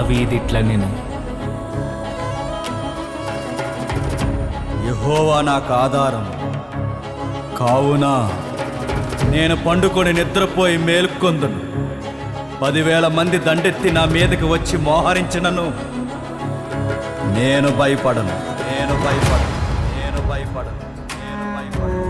దావీదిట్ల నేను యెహోవా నాకు ఆధారం కావున నేను పండుకొని నిద్రపోయి మేలుకొందును పదివేల మంది దండెత్తి నా మీదకి వచ్చి మోహరించినను నేను భయపడను నేను భయపడను నేను భయపడను నేను భయపడను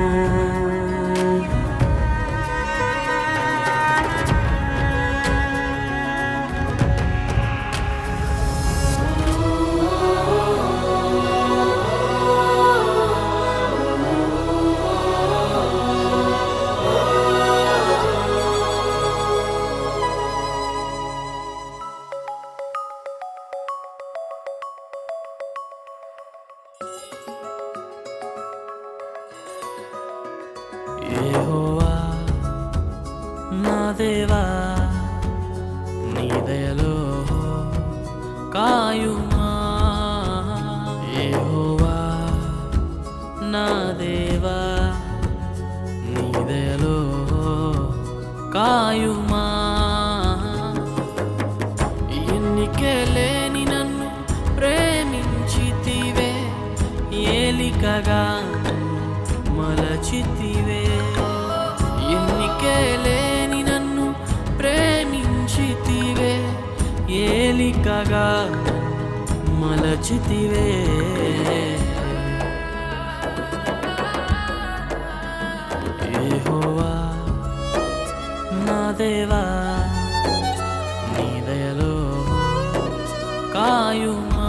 యెహోవా నా దేవా నీ దయలో కాయుమా యెహోవా నా దేవా నీ దయలో కాయుమా ఎన్నికే లేని నన్ను ప్రేమించితివే ఏలికగా నన్ను మలచితివే ఎన్నికే లేని నన్ను ప్రేమించితివే ఏలికగా నన్ను మలచితివే యెహోవా నా దేవా నీ దయలో కాయుమా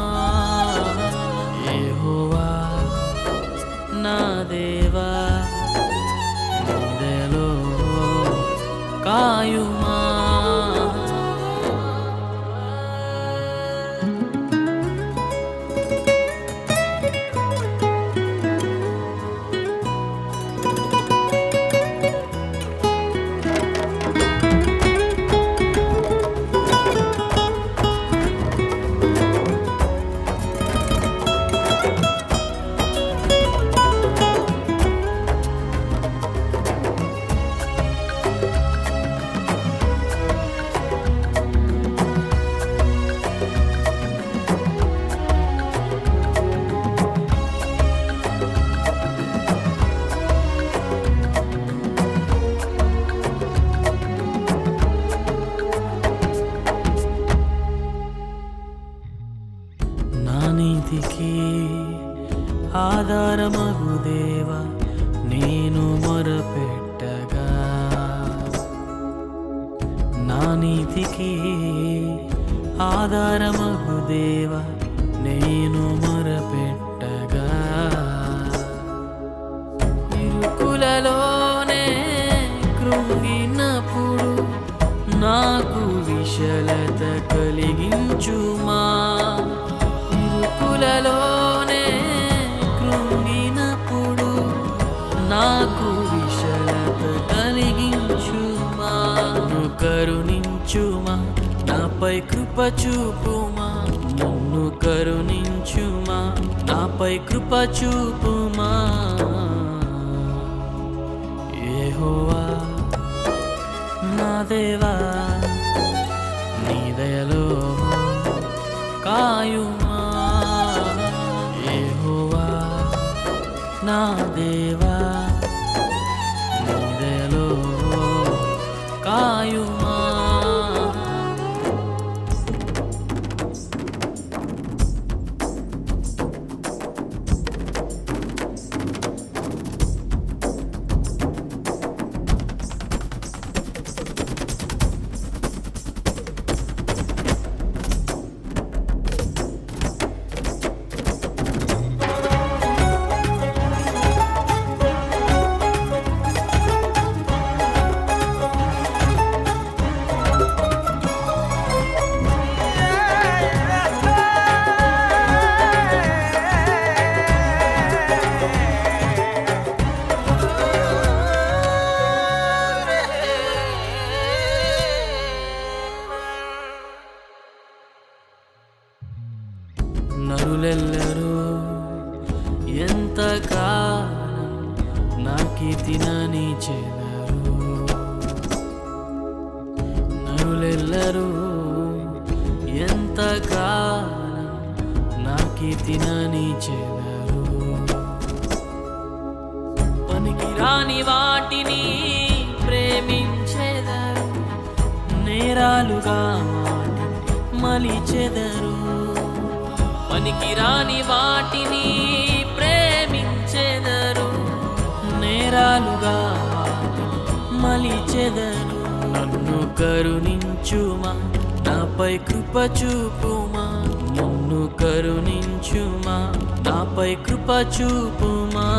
యెహోవా నా దేవా నీ దయలో కాయుమా నా నీతికి ఆధారమగు దేవ నేను మొరపెట్టగా నా నీతికి ఆధారమగు దేవ నేను మొరపెట్టగా ఇరుకులలోనే కృంగినప్పుడు నాకు విశలత కలిగించుమా ఇరుకులలోనే కృంగినప్పుడు నాకు విశలత కలిగించుమా నన్ను కరుణించుమా నాపై కృప చూపుమా నన్ను కరుణించుమా నాపై కృప చూపుమా యెహోవా నా దేవా నీ దయలో కాయుమా యెహోవా నా దేవా నీ దయలో కాయుమా నరులెల్లరూ ఎంతకాలం నాకి తినని చెదరు నరులెల్లరూ ఎంత కీర్తినని చెదరు పనికి రాని వాటిని ప్రేమించెదరు నేరాలుగా వాటిని మలిచెదరు పనికి రాని వాటిని ప్రేమించెదరు నేరాలుగా వాటిని మలిచెదరు నన్ను కరుణించుమా నాపై కృప చూపుమా నన్ను కరుణించుమా నాపై కృప చూపుమా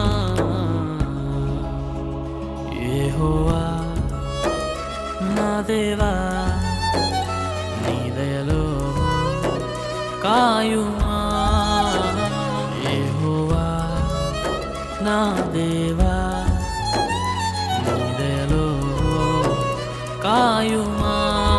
యెహోవా నా దేవా నీ దయలో కాయుమా యెహోవా నా దేవా నీ దయలో కాయుమా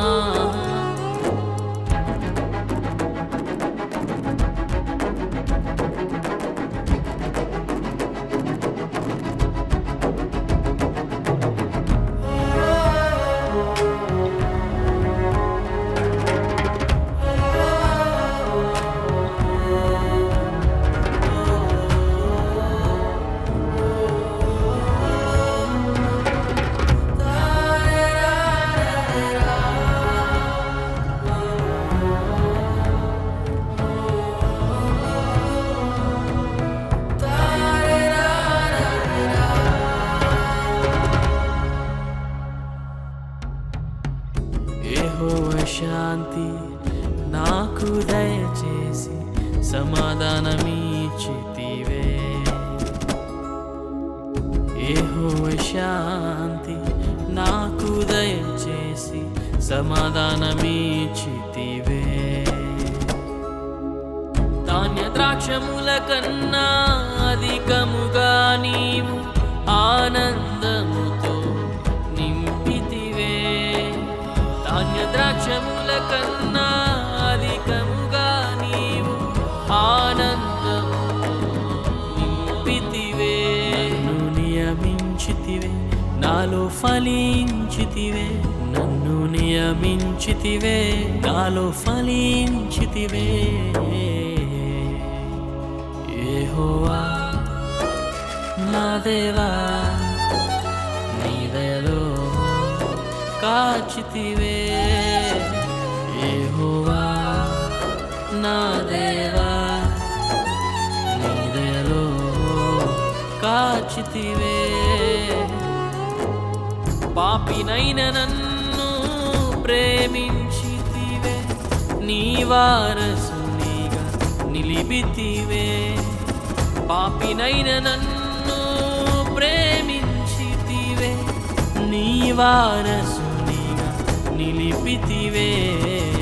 యెహోవా శాంతి నాకు దయచేసి సమాధానమీచితివే యెహోవా శాంతి నాకు దయచేసి సమాధానమీచితివే ధాన్య ద్రాక్షముల కన్నా అధికముగా నీవు ఆనందముతో నింపితివే ధాన్య ద్రాక్షముల కన్నా అధికముగా నీవు ఆనందముతో నింపితివే నన్ను నియమించితివే నాలో ఫలించితివే నన్ను నియమించితివే నాలో ఫలించితివే యెహోవా నా దేవా నీ దయలో కాచితివే యెహోవా నా దేవా నీ దయలో కాచితివే పాపినైన నన్ను ప్రేమించితివే నీ వారసునిగా నిలిపితివే పాపినైన నన్ను ప్రేమించితివే నీ వారసునిగా నిలిపితివే